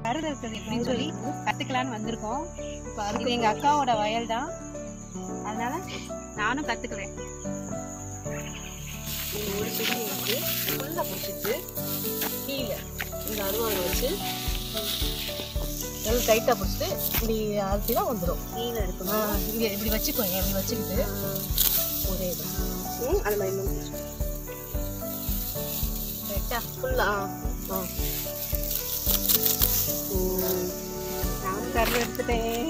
பருது இருக்குது எப்படின்னு சொல்லி கத்துக்கலான்னு வந்திருக்கோம் இது எங்க அக்காவோட வயல் தான் அதனால நானும் கத்துக்கிறேன் இந்த ஒரு செடியை வந்து ஃபுல்லாக பிடிச்சிட்டு கீழே இந்த அருவாளை வச்சு நல்லா டைட்டாக பிடிச்சிட்டு இப்படி அழுத்தினா வந்துடும் கீழே இருக்கணும் இங்கே இப்படி வச்சுக்கோங்க இப்படி வச்சுக்கிட்டு ஒரே இது ம், அது மாதிரி இன்னும் பிடிச்சு. ரைட்டா ஃபுல்லாக ஆ ஆ ம். நான் கருது எடுத்துட்டேன்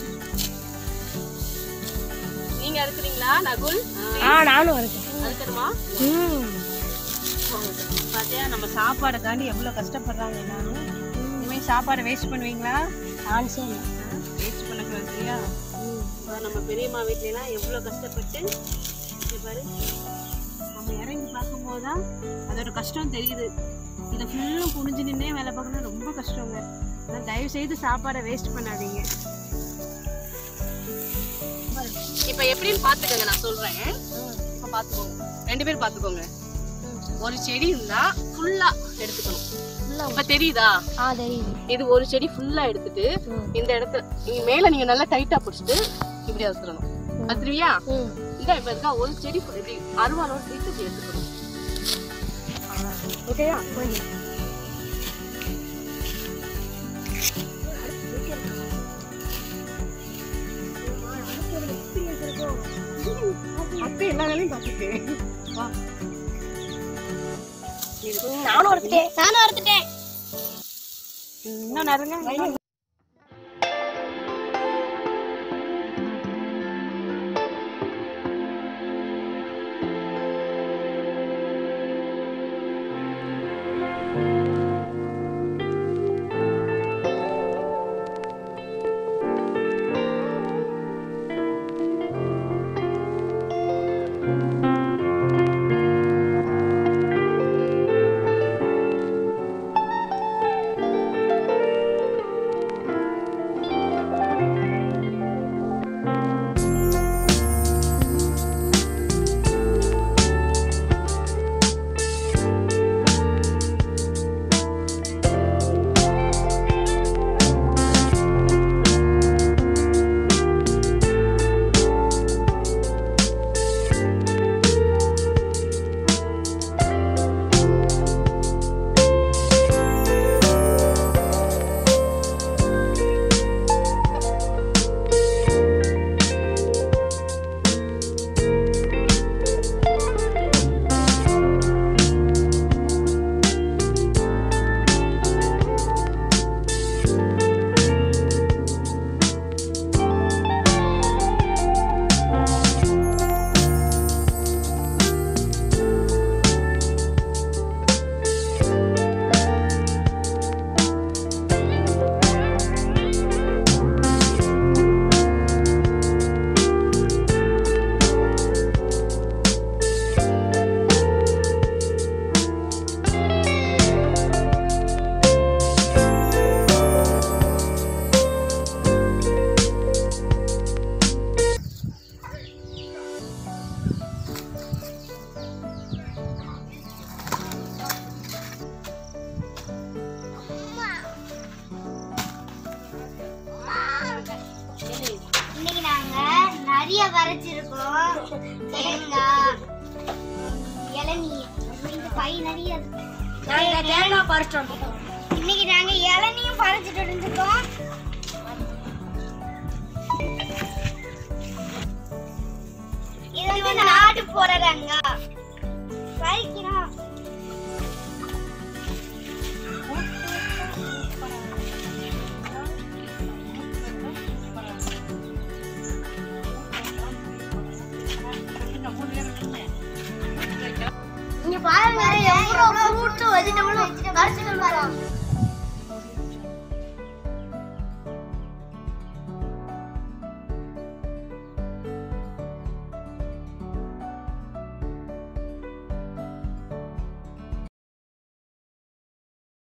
நீங்க அறுக்குறீங்களா நகுல் ஆ நானும் இருக்கேன் அறுக்கணுமா ம் பாத்தியா நம்ம சாப்பாடுக்காண்டி எவ்வளவு கஷ்டப்படுறாங்க எல்லாரும் இனிமேல் சாப்பாடை வேஸ்ட் பண்ணுவீங்களா சான்ஸே இல்லை வேஸ்ட் பண்ணக்கூடாது சரியா இப்போ நம்ம பெரியம்மா வீட்லாம் எவ்வளோ கஷ்டப்பட்டு இங்க பாரு நம்ம இறங்கி பார்க்கும்போது தான் அதோட கஷ்டம் தெரியுது இதை ஃபுல்லும் குனிஞ்சு நின்னே வேலை பார்க்கணும் ரொம்ப கஷ்டங்க அதனால தயவு செய்து சாப்பாடை வேஸ்ட் பண்ணாதீங்க இப்போ எப்படின்னு பார்த்துக்கோங்க நான் சொல்றேன் இப்போ பார்த்துக்கோங்க ரெண்டு பேரும் பார்த்துக்கோங்க ஒரு செடி இருந்தா ஃபுல்லா எடுத்துக்கணும் ஃபுல்லாக இப்ப தெரியுதா ஆ தெரியுது இது ஒரு செடி ஃபுல்லா எடுத்துட்டு ம். இந்த இடத்துல இங்க மேல நீங்க நல்லா டைட்டா பிடிச்சிட்டு இப்படி அறுத்துடணும் அறுத்துருவியா ம் இந்த இப்ப இருக்கா ஒரு செடி full இப்படி அருவாலோட சேர்த்து இப்படி எடுத்துக்கணும் ஓகேயா அப்ப எல்லா வேலையும் பார்த்துட்டேன் வா நானும் எடுத்துட்டேன் நானும் எடுத்துட்டேன் இன்னும் நறுங்க இன்னைக்கு நாங்க நிறைய வரைச்சிருக்கோம் தேங்காய் இளநீ இந்த பை நிறைய இருக்கு. நாங்கள் தேங்காய் பறிச்சோம் இன்னைக்கு நாங்க இளநியும் பறிச்சுட்டு இருந்துட்டோம் இது வந்து நாட்டு போடுறாங்க பறிக்கிறோம் இங்க பாருங்க எவ்வளவு ஃப்ரூட்ஸ் வெஜிடபிளும் பறிச்சுட்டு